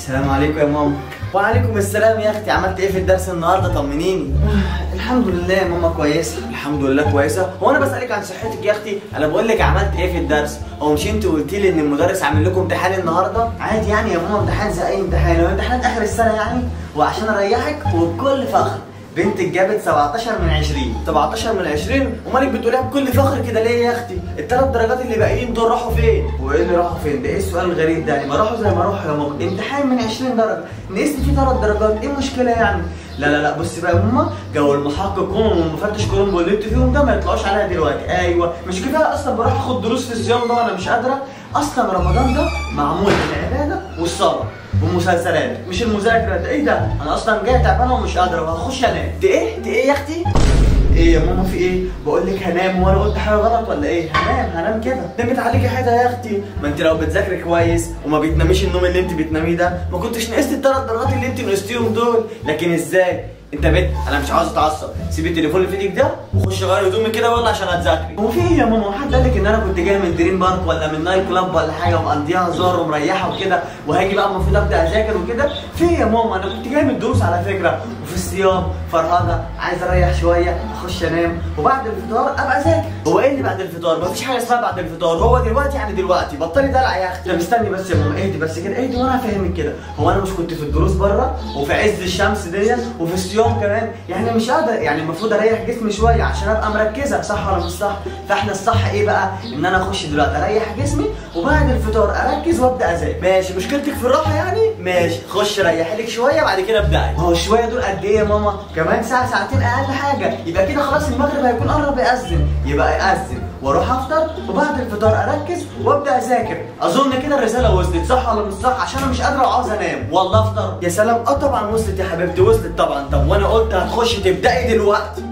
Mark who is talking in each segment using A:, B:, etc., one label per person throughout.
A: السلام عليكم يا ماما وعليكم السلام يا اختي عملت ايه في الدرس النهارده طمنيني الحمد لله يا ماما كويسه الحمد لله كويسه هو انا بسالك عن صحتك يا اختي انا بقول لك عملت ايه في الدرس هو مش انت قلت لي ان المدرس عامل لكم امتحان النهارده عادي يعني يا ماما امتحان زي اي امتحان هو امتحانات اخر السنه يعني وعشان اريحك وبكل فخر بنتك جابت 17 من 20 17 من 20 ومالك بتقوليها بكل فخر كده ليه يا اختي الثلاث درجات اللي باقيين دول راحوا فين وايه اللي راحوا فين ده ايه السؤال الغريب ده يعني ما راحوا زي ما راحوا يا ماما امتحان من 20 درجه نقصت فيه ثلاث درجات ايه المشكله يعني لا لا لا بصي بقى يا ماما جو المحققون والمفتش كولومبو اللي انتوا فيهم ده ما يطلعوش عليها دلوقتي ايوه مش كفايه اصلا بروح اخد دروس في الصيام ده وانا مش قادره اصلا رمضان ده معمول للعباده والصلاه والمسلسلات مش المذاكره ده ايه ده انا اصلا جاي تعبانه ومش قادره وهخش انام دي ايه دي ايه يا اختي ايه يا ماما في ايه بقول لك هنام وانا قلت حاجه غلط ولا ايه هنام هنام كده نمت عليكي حاجه يا اختي ما انت لو بتذاكري كويس وما بتناميش النوم اللي انت بتناميه ده ما كنتش نقصت الثلاث درجات اللي انت نقصتيهم دول لكن ازاي انت بنت انا مش عاوز اتعصب سيب التليفون اللي في ايدك ده وخش غير هدومي كده ولا عشان هتذاكري هو في ايه يا ماما حد قال لك ان انا كنت جاي من دريم بارك ولا من نايت كلاب ولا حاجه ومقضيها هزار ومريحه وكده وهاجي بقى المفروض ابدا اذاكر وكده في ايه يا ماما انا كنت جاي من الدروس على فكره وفي الصيام فرهده عايز اريح شويه اخش انام وبعد الفطار ابقى اذاكر هو ايه اللي بعد الفطار مفيش حاجه اسمها بعد الفطار هو دلوقتي يعني دلوقتي بطلي دلع يا اختي طب استني بس يا ماما اهدي بس كده اهدي وانا هفهمك كده هو انا مش كنت في الدروس بره وفي عز الشمس دي وفي الصيام كمان يعني مش قادر يعني المفروض اريح جسمي شويه عشان ابقى مركزه صح ولا مش صح فاحنا الصح ايه بقى ان انا اخش دلوقتي اريح جسمي وبعد الفطار اركز وابدا اذاكر ماشي مشكلتك في الراحه يعني ماشي خش ريح لك شويه بعد كده ابداي ما هو شويه دول قد ايه يا ماما كمان ساعه ساعتين اقل حاجه يبقى كده خلاص المغرب هيكون قرب ياذن يبقى ياذن واروح افطر وبعد الفطار اركز وابدا اذاكر اظن كده الرساله وصلت صح ولا مش صح عشان انا مش قادره وعاوز انام والله افطر يا سلام اه طبعا وصلت يا حبيبتي وصلت طبعا طب وانا قلت هتخشي تبداي دلوقتي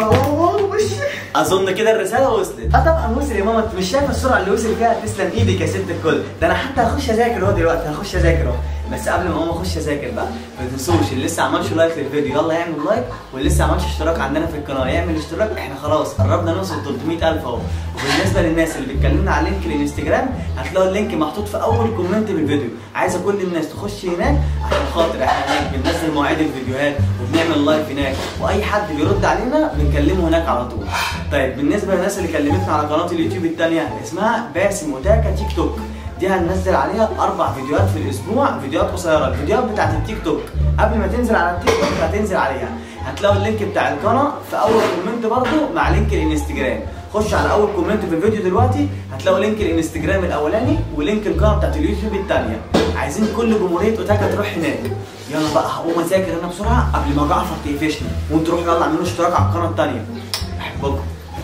A: اه وش اظن كده الرساله وصلت اه طبعا وصل يا ماما انت مش شايفه السرعه اللي وصل فيها تسلم ايدك يا ست الكل ده انا حتى هخش اذاكر اهو دلوقتي هخش اذاكر اهو بس قبل ما اقوم اخش اذاكر بقى ما تنسوش اللي لسه عملش لايك للفيديو يلا يعمل لايك واللي لسه عملش اشتراك عندنا في القناه يعمل اشتراك احنا خلاص قربنا نوصل 300000 اهو وبالنسبه للناس اللي بتكلمنا على لينك الانستجرام هتلاقوا اللينك محطوط في اول كومنت بالفيديو عايزه كل الناس تخش هناك عشان خاطر احنا هناك بننزل مواعيد الفيديوهات وبنعمل لايف هناك واي حد بيرد علينا بنكلمه هناك على طول طيب بالنسبه للناس اللي كلمتنا على قناه اليوتيوب الثانيه اسمها باسم وتاكا تيك توك دي هننزل عليها اربع فيديوهات في الاسبوع فيديوهات قصيره الفيديوهات بتاعت التيك توك قبل ما تنزل على التيك توك هتنزل عليها هتلاقوا اللينك بتاع القناه في اول كومنت برضو مع لينك الانستجرام خش على اول كومنت في الفيديو دلوقتي هتلاقوا لينك الانستجرام الاولاني ولينك القناه بتاعت اليوتيوب الثانيه عايزين كل جمهوريه اوتاكا تروح هناك يلا بقى هقوم اذاكر انا بسرعه قبل ما جعفر تقفشني وانتوا روحوا يلا اعملوا اشتراك على القناه الثانيه بحبكم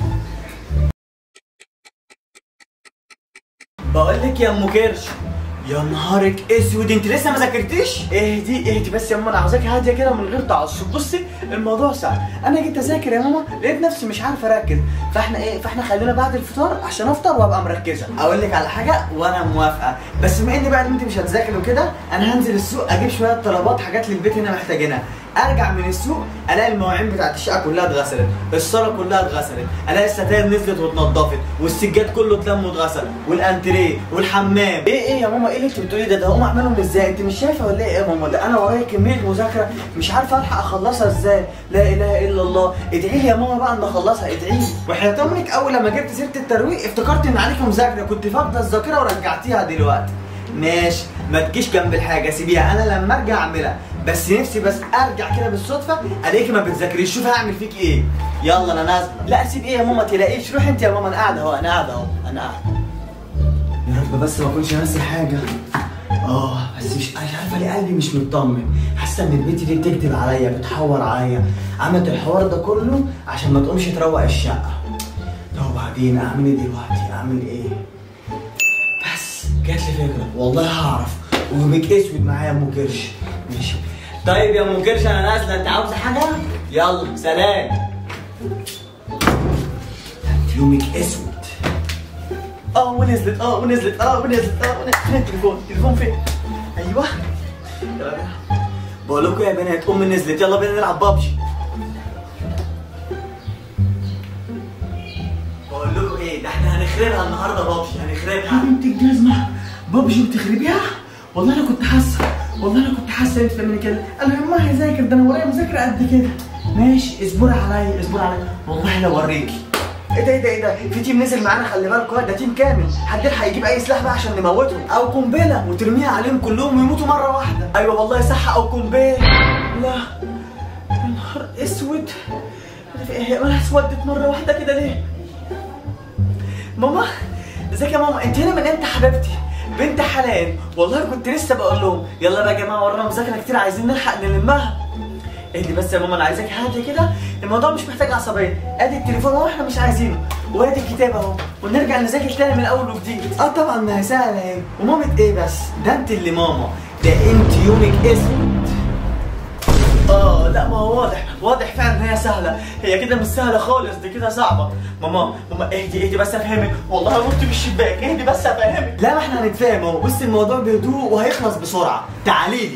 A: بقول لك يا ام كرش يا نهارك اسود انت لسه ما ذاكرتيش اهدي اهدي بس يا ماما انا عاوزاكي هاديه كده من غير تعصب بصي الموضوع سهل انا جيت اذاكر يا ماما لقيت نفسي مش عارف اركز فاحنا ايه فاحنا خلينا بعد الفطار عشان افطر وابقى مركزه اقول لك على حاجه وانا موافقه بس بما اني بقى ان انت مش هتذاكر وكده انا هنزل السوق اجيب شويه طلبات حاجات للبيت هنا محتاجينها ارجع من السوق الاقي المواعين بتاعت الشقه كلها اتغسلت الصاله كلها اتغسلت الاقي الستاير نزلت واتنضفت والسجاد كله اتلم واتغسل والانتريه والحمام ايه ايه يا ماما ايه اللي انت بتقولي ده ده هقوم اعملهم ازاي انت مش شايفه ولا ايه يا ماما ده انا ورايا كميه مذاكره مش عارفه الحق اخلصها ازاي لا اله الا الله ادعي لي يا ماما بقى ان اخلصها ادعي لي وحياه امك اول لما جبت سيره الترويق افتكرت ان عليكي مذاكره كنت فاقده الذاكره ورجعتيها دلوقتي ماشي ما تجيش جنب الحاجه سيبيها انا لما ارجع اعملها بس نفسي بس ارجع كده بالصدفه الاقيكي ما بتذاكريش شوف هعمل فيك ايه يلا انا نازله لا سيب ايه يا ماما تلاقيش روح انت يا ماما انا قاعده اهو انا قاعده اهو انا قاعده يا رب بس ما اكونش ناسي حاجه اه بس مش مش عارفه ليه قلبي مش مطمن حاسه ان البنت دي بتكذب عليا بتحور عليا عملت الحوار ده كله عشان ما تقومش تروق الشقه طب وبعدين اعمل ايه دلوقتي اعمل ايه بس جات لي فكره والله هعرف وبك اسود معايا يا ام كرش ماشي طيب يا ام كرش انا نازله انت عاوزه حاجه يلا سلام انت يومك اسود اه ونزلت اه ونزلت اه ونزلت اه ونزلت فين التليفون التليفون فين ايوه يلا بينا بقول لكم يا بنات امي نزلت يلا بينا نلعب بابجي بقول لكم ايه ده احنا هنخربها النهارده بابجي هنخربها
B: بنت الجزمة بابجي بتخربيها؟ والله انا كنت حاسة
A: والله انا كنت حاسه انت تعملي كده قال له يا ماما هذاكر ده انا ورايا مذاكره قد كده ماشي اصبري عليا اصبري عليا والله لو اوريكي ايه ده ايه ده ايه ده في تيم نزل معانا خلي بالكوا ده تيم كامل حد يلحق يجيب اي سلاح بقى عشان نموتهم او قنبله وترميها عليهم كلهم ويموتوا مره واحده ايوه والله صح او قنبله لا يا نهار اسود أنا في ايه انا اسودت مره واحده كده ليه ماما ازيك يا ماما انت هنا من امتى حبيبتي بنت حلال والله كنت لسه بقول لهم يلا بقى يا جماعه ورانا مذاكره كتير عايزين نلحق نلمها اهدي بس يا ماما انا عايزاك هادي كده الموضوع مش محتاج عصبيه ادي التليفون اهو احنا مش عايزينه وادي الكتاب اهو ونرجع نذاكر تاني من اول وجديد اه طبعا ما هي سهله اهي ومامة ايه بس ده انت اللي ماما ده انت يومك اسود اه لا ما هو واضح واضح فعلا ان هي سهله هي كده مش سهله خالص دي كده صعبه ماما ماما اهدي اهدي بس افهمك والله نط من الشباك اهدي بس افهمك لا ما احنا هنتفاهم اهو بص الموضوع بهدوء وهيخلص بسرعه تعالي لي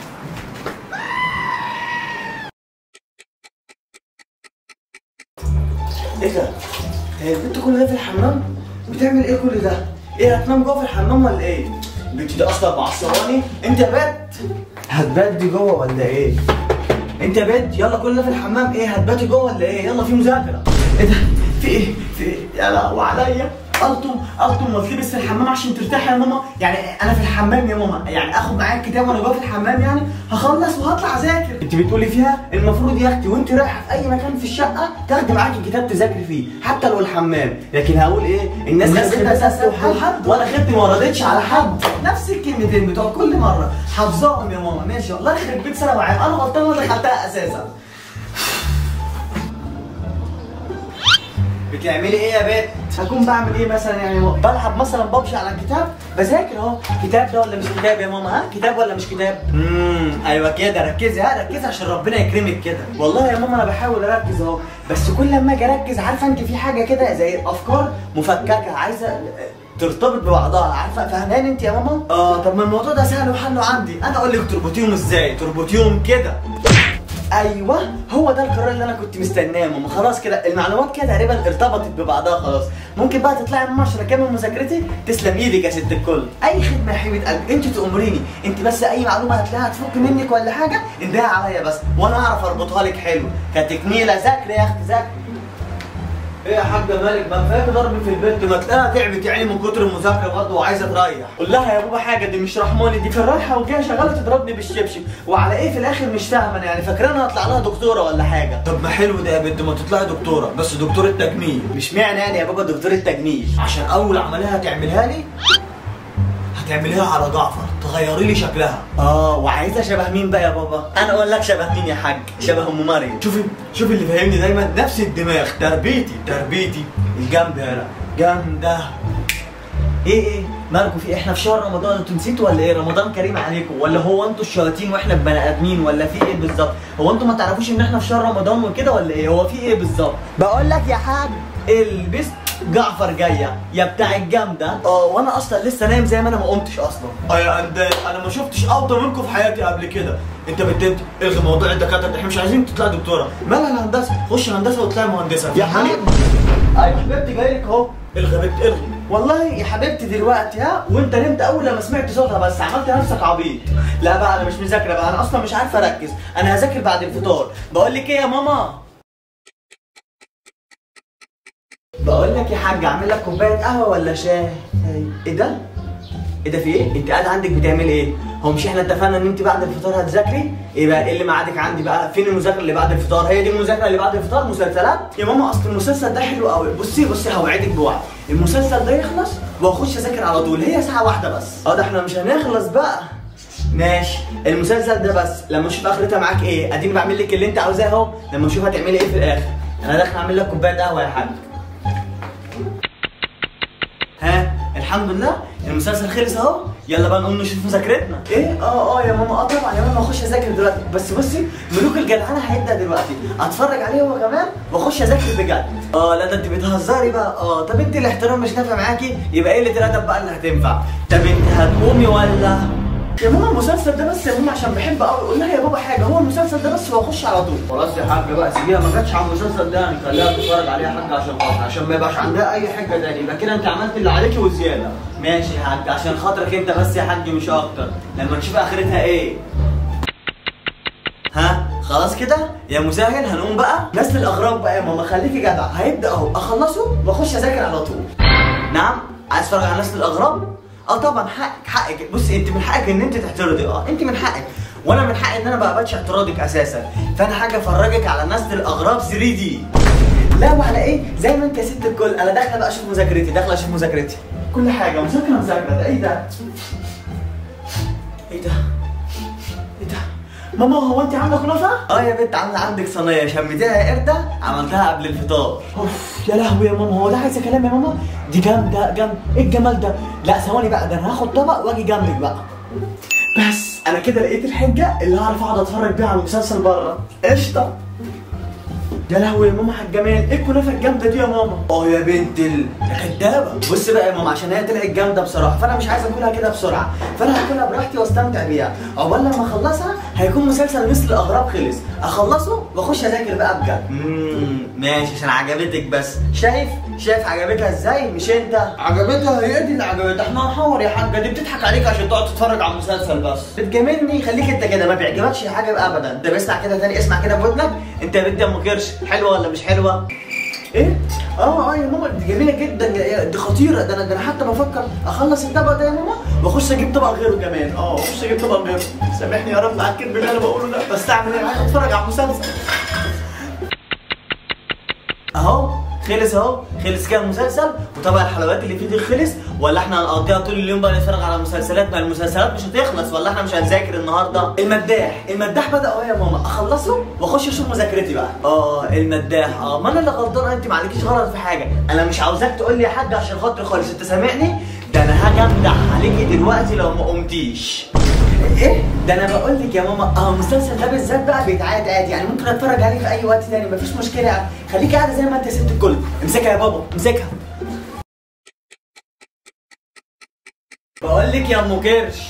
A: ايه ده؟ هي البنت كل ده في الحمام؟ بتعمل ايه كل ده؟ ايه هتنام جوه في الحمام ولا ايه؟ البنت دي اصلا معصباني انت يا بنت هتبات دي جوه ولا ايه؟ انت يا بنت يلا كل ده في الحمام ايه هتباتي جوه ولا ايه؟ يلا في مذاكره ايه ده؟ في ايه؟ في ايه؟ يا لهوي عليا الطم الطم واتلبس في الحمام عشان ترتاحي يا ماما يعني انا في الحمام يا ماما يعني اخد معايا الكتاب وانا جوه في الحمام يعني هخلص وهطلع اذاكر انت بتقولي فيها المفروض يا اختي وانت رايحه في اي مكان في الشقه تاخدي معاكي الكتاب تذاكري فيه حتى لو الحمام لكن هقول ايه الناس
B: الناس
A: خدتها
B: خدتها
A: سست وحد وانا خدت ما وردتش على حد نفس الكلمتين بتوع كل مره حافظاهم يا ماما ماشي والله يخرب بيت سنه معايا انا غلطان وانا دخلتها اساسا بتعملي ايه يا بنت؟ هكون بعمل ايه مثلا يعني بلعب مثلا ببجي على الكتاب بذاكر اهو كتاب ده ولا مش كتاب يا ماما ها كتاب ولا مش كتاب؟ امم ايوه كده ركزي ها ركزي عشان ربنا يكرمك كده والله يا ماما انا بحاول اركز اهو بس كل ما اجي اركز عارفه انت في حاجه كده زي افكار مفككه عايزه ترتبط ببعضها عارفه فاهماني انت يا ماما؟ اه طب ما الموضوع ده سهل وحله عندي انا اقول لك تربطيهم ازاي؟ تربطيهم كده ايوه هو ده القرار اللي انا كنت مستناه يا ماما خلاص كده المعلومات كده تقريبا ارتبطت ببعضها خلاص ممكن بقى تطلعي من عشان اكمل مذاكرتي تسلم ايدك يا ست الكل اي خدمه يا حبيبه قلبي انت تامريني انت بس اي معلومه هتلاقيها هتفك منك ولا حاجه اندهي عليا بس وانا اعرف اربطها لك حلو كتكميله ذاكري يا اختي ذاكري ايه يا حاجه مالك ما كفايه ضرب في البيت ما تلاقيها تعبت يعني من كتر المذاكره برضه وعايزه تريح قول لها يا بابا حاجه دي مش رحماني دي كان رايحه وجايه شغاله تضربني بالشبشب وعلى ايه في الاخر مش فاهمه أنا يعني فاكرانا هطلع لها دكتوره ولا حاجه طب ما حلو ده يا بنت ما تطلعي دكتوره بس دكتوره تجميل مش معنى يعني يا بابا دكتوره تجميل عشان اول عمليه هتعملها لي هتعمليها على جعفر تغيري لي شكلها اه وعايزه شبه مين بقى يا بابا انا اقول لك شبه مين يا حاج شبه ام مريم شوفي شوفي اللي فاهمني دايما نفس الدماغ تربيتي تربيتي الجنب هنا جامده ايه ايه مالكم في إيه؟ احنا في شهر رمضان انتوا نسيتوا ولا ايه رمضان كريم عليكم ولا هو انتوا الشياطين واحنا البني ادمين ولا في ايه بالظبط هو انتوا ما تعرفوش ان احنا في شهر رمضان وكده ولا ايه هو في ايه بالظبط بقول لك يا حاج البس جعفر جايه يا بتاع الجامده اه وانا اصلا لسه نايم زي ما انا ما قمتش اصلا اه يا اندال انا ما شفتش افضل منكم في حياتي قبل كده انت بنت الغي موضوع الدكاتره احنا مش عايزين تطلع دكتوره مالها الهندسه خش هندسه وتطلعي مهندسه يا حبيبي ايوه حبيبتي جاي لك اهو الغي بنت الغي والله يا حبيبتي دلوقتي ها وانت نمت اول لما سمعت صوتها بس عملت نفسك عبيط لا بقى انا مش مذاكره بقى انا اصلا مش عارف اركز انا هذاكر بعد الفطار بقول لك ايه يا ماما بقول لك يا حاج اعمل لك كوبايه قهوه ولا شاي ايه ده ايه ده في ايه انت قاعد عندك بتعمل ايه هو مش احنا اتفقنا ان انت بعد الفطار هتذاكري ايه بقى ايه اللي ميعادك عندي بقى فين المذاكره اللي بعد الفطار هي دي المذاكره اللي بعد الفطار مسلسلات يا ماما اصل المسلسل ده حلو قوي بصي بصي هوعدك بوعد المسلسل ده يخلص واخش اذاكر على طول هي ساعه واحده بس اه ده احنا مش هنخلص بقى ماشي المسلسل ده بس لما اشوف اخرتها معاك ايه اديني بعمل لك اللي انت عاوزاه اهو لما اشوف هتعملي ايه في الاخر انا داخل اعمل لك كوبايه قهوه يا حاج ها الحمد لله المسلسل خلص اهو يلا بقى نقوم نشوف مذاكرتنا ايه اه اه يا ماما اه طبعا يا ماما اخش اذاكر دلوقتي بس بصي ملوك الجدعنه هيبدا دلوقتي اتفرج عليه هو كمان واخش اذاكر بجد اه لا ده انت بتهزري بقى اه طب انت الاحترام مش نافع معاكي يبقى ايه اللي الادب بقى اللي هتنفع طب انت هتقومي ولا يا ماما المسلسل ده بس يا ماما عشان بحب قوي قول لها يا بابا حاجه هو المسلسل ده بس واخش على طول خلاص يا حاجه بقى سيبيها ما جاتش على المسلسل ده يعني خليها تتفرج عليه يا حاجه عشان خاطر عشان ما يبقاش عندها اي حاجه تاني يبقى كده انت عملت اللي عليكي وزياده ماشي يا حاج عشان خاطرك انت بس يا حاج مش اكتر لما نشوف اخرتها ايه ها خلاص كده يا مسهل هنقوم بقى نسل الاغراب بقى يا ماما خليكي جدع هيبدا اهو اخلصه واخش اذاكر على طول نعم عايز تتفرج على نسل الاغراب اه طبعا حقك حقك بصي انت من حقك ان انت تعترضي اه انت من حقك وانا من حقي ان انا ما بقبلش اعتراضك اساسا فانا حاجه افرجك على نسل الاغراب 3 دي لا وعلى ايه زي ما انت يا ست الكل انا داخله بقى اشوف مذاكرتي داخله اشوف مذاكرتي كل حاجه مذاكره مذاكره ده ايه ده ايه ده ايه ده ماما هو انت عامله كنافه؟ اه يا بنت عامله عندك صينيه شميتيها يا قرده عملتها قبل الفطار اوف يا لهوي يا ماما هو ده عايزه كلام يا ماما؟ دي جامده جامده ايه الجمال ده؟ لا ثواني بقى ده انا هاخد طبق واجي جنبك بقى بس انا كده لقيت الحجه اللي هعرف اقعد اتفرج بيها على المسلسل بره قشطه يا لهوي يا ماما على الجمال ايه الكنافه الجامده دي يا ماما اه يا بنت ال يا كدابه بص بقى يا ماما عشان هي طلعت جامده بصراحه فانا مش عايز اكلها كده بسرعه فانا هاكلها براحتي واستمتع بيها عقبال لما اخلصها هيكون مسلسل مثل الاغراب خلص اخلصه واخش اذاكر بقى بجد امم ماشي عشان عجبتك بس شايف شايف عجبتها ازاي مش انت عجبتها هي دي اللي عجبتها احنا هنحور يا حاجه دي بتضحك عليك عشان تقعد تتفرج على المسلسل بس بتجاملني خليك انت كده ما بيعجبكش حاجه بقى ابدا انت بسمع كده تاني اسمع كده بودنك انت يا بنت ام كرش حلوه ولا مش حلوه ايه؟ اه اه يا ماما دي جميله جدا يا- دي خطيره ده انا ده انا حتى بفكر اخلص الطبق ده يا ماما واخش اجيب طبق غيره كمان اه اخش اجيب طبق غيره سامحني يا رب على الكذب اللي انا بقوله ده بس اعمل ايه عايز اتفرج على المسلسل اهو خلص اهو خلص كده المسلسل وطبعا الحلويات اللي فيه دي خلص ولا احنا هنقضيها طول اليوم بقى نتفرج على المسلسلات ما المسلسلات مش هتخلص ولا احنا مش هنذاكر النهارده المداح المداح بدا اهو يا ماما اخلصه واخش اشوف مذاكرتي بقى اه المداح اه ما انا اللي غلطان انت ما عليكيش غلط في حاجه انا مش عاوزاك تقول لي يا حاج عشان خاطري خالص انت سامعني ده انا هاجي امدح عليكي دلوقتي لو ما قمتيش ايه ده انا بقول لك يا ماما اه المسلسل ده بالذات بقى بيتعاد عادي يعني ممكن اتفرج عليه في اي وقت تاني مفيش مشكله يعني خليكي قاعده زي ما انت يا ست الكل امسكها يا بابا امسكها بقول لك يا ام كرش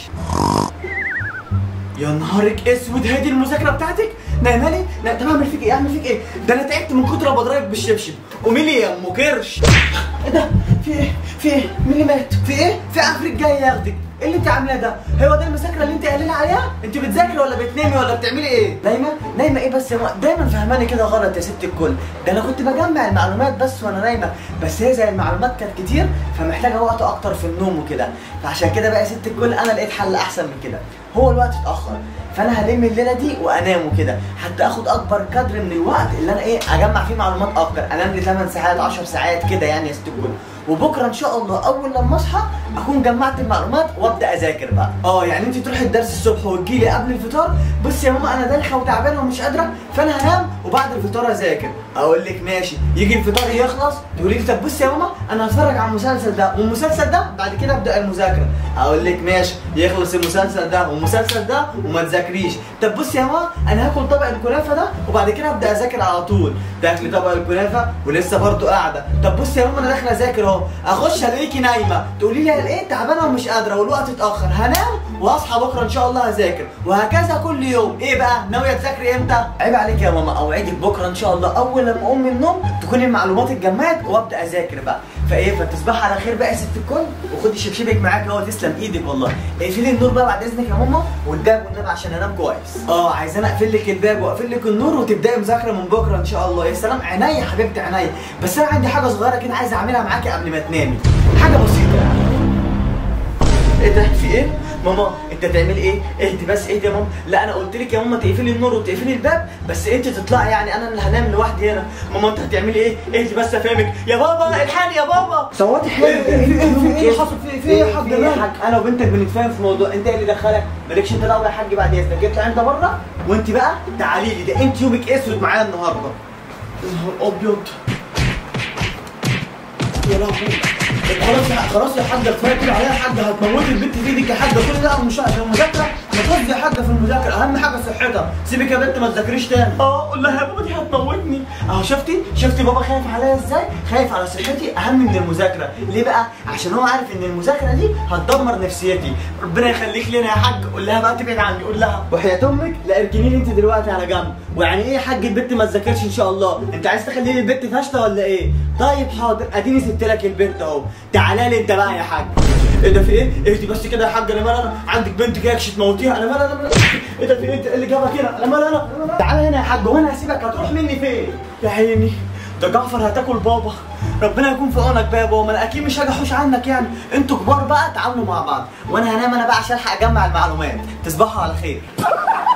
A: يا نهارك اسود هي دي المذاكره بتاعتك نايمه لي لا طب اعمل فيك ايه اعمل فيك ايه ده انا تعبت من كتر ما بضربك بالشبشب قومي لي يا ام كرش ايه ده في ايه في ايه مين اللي مات في ايه في عفريت جاي ياخدك ايه اللي انت عاملاه ده هو ده المذاكره اللي انت قايله عليها انت بتذاكري ولا بتنامي ولا بتعملي ايه نايمه نايمه ايه بس يا ماما دايما فهماني كده غلط يا ست الكل ده انا كنت بجمع المعلومات بس وانا نايمه بس هي زي المعلومات كانت كتير فمحتاجه وقت اكتر في النوم وكده فعشان كده بقى يا ست الكل انا لقيت حل احسن من كده هو الوقت اتاخر فانا هلم الليله دي وانام وكده حتى اخد اكبر قدر من الوقت اللي انا ايه اجمع فيه معلومات اكتر انام لي 8 ساعات 10 ساعات كده يعني يا ست الكل وبكره ان شاء الله اول لما اصحى اكون جمعت المعلومات وابدا اذاكر بقى اه يعني انت تروحي الدرس الصبح وتجيلي قبل الفطار بصي يا ماما انا دالخه وتعبانه ومش قادره فانا هنام وبعد الفطار اذاكر اقول لك ماشي يجي الفطار يخلص تقولي لي طب بصي يا ماما انا هتفرج على المسلسل ده والمسلسل ده بعد كده ابدا المذاكره اقول لك ماشي يخلص المسلسل ده والمسلسل ده وما تذاكريش طب بصي يا ماما انا هاكل طبق الكنافه ده وبعد كده ابدا اذاكر على طول تاكلي طبق الكنافه ولسه برضو قاعده طب بصي يا ماما انا داخله اذاكر اهو اخش الاقيكي نايمه تقولي لي ايه تعبانه ومش قادره والوقت اتاخر هنام واصحى بكره ان شاء الله هذاكر وهكذا كل يوم ايه بقى ناويه تذاكري امتى عيب عليك يا ماما اوعدك بكره ان شاء الله اول لما اقوم من النوم تكون المعلومات اتجمعت وابدا اذاكر بقى فايه فتصبحي على خير بقى يا ست الكل وخدي شبشبك معاك اهو تسلم ايدك والله اقفلي النور بقى بعد اذنك يا ماما والباب والنبي عشان انام كويس اه عايزاني اقفل لك الباب واقفل لك النور وتبداي مذاكره من بكره ان شاء الله يا سلام عينيا يا حبيبتي عينيا بس انا عندي حاجه صغيره كده عايز اعملها معاكي قبل ما تنامي حاجه بسيطه يعني ايه ده في ايه؟ ماما انت تعملي ايه؟ اهدي بس اهدي يا ماما لا انا قلت لك يا ماما تقفلي النور وتقفلي الباب بس انت تطلعي يعني انا اللي هنام لوحدي هنا ماما انت هتعملي ايه؟ اهدي بس افهمك يا بابا الحقني يا بابا صوتي حلو ايه في ايه في ايه حصل في ايه في ايه يا حاج مالك؟ انا وبنتك بنتفاهم في موضوع انت اللي دخلك مالكش انت دعوه يا حاج بعد اذنك اطلع انت بره وانت بقى تعالي لي ده انت يومك اسود معايا النهارده يا نهار ابيض يا لهوي خلاص يا خلاص يا حاجه كفايه كده عليها يا حاجه هتموتي البنت في ايدك يا حاجه كل ده مش عشان المذاكره ما تقصدي يا حاجه في المذاكره اهم حاجه صحتها سيبك يا بنت ما تذاكريش تاني اه قول لها يا بابا دي هتموتني اهو شفتي شفتي بابا خايف عليا ازاي خايف على صحتي اهم من المذاكره ليه بقى عشان هو عارف ان المذاكره دي هتدمر نفسيتي ربنا يخليك لنا يا حاج قول لها بقى تبعد عني قول لها وحياه امك لا اركني لي انت دلوقتي على جنب ويعني ايه يا حاج البنت ما تذاكرش ان شاء الله انت عايز تخلي لي البنت فاشله ولا ايه طيب حاضر اديني سبت لك البنت اهو تعالى لي انت بقى يا حاج ايه ده في ايه اهدي بس كده يا حاج انا مال انا عندك بنت جايكش تموتيها انا مال انا مال ايه ده في ايه انت إيه اللي جابك هنا انا مال انا أنا مال- تعالى هنا يا حاج وانا هسيبك هتروح مني فين يا عيني ده جعفر هتاكل بابا ربنا يكون في عونك بقى يا بابا ما انا اكيد مش هاجي احوش عنك يعني انتوا كبار بقى تعاونوا مع بعض وانا هنام انا بقى عشان الحق اجمع المعلومات تصبحوا على خير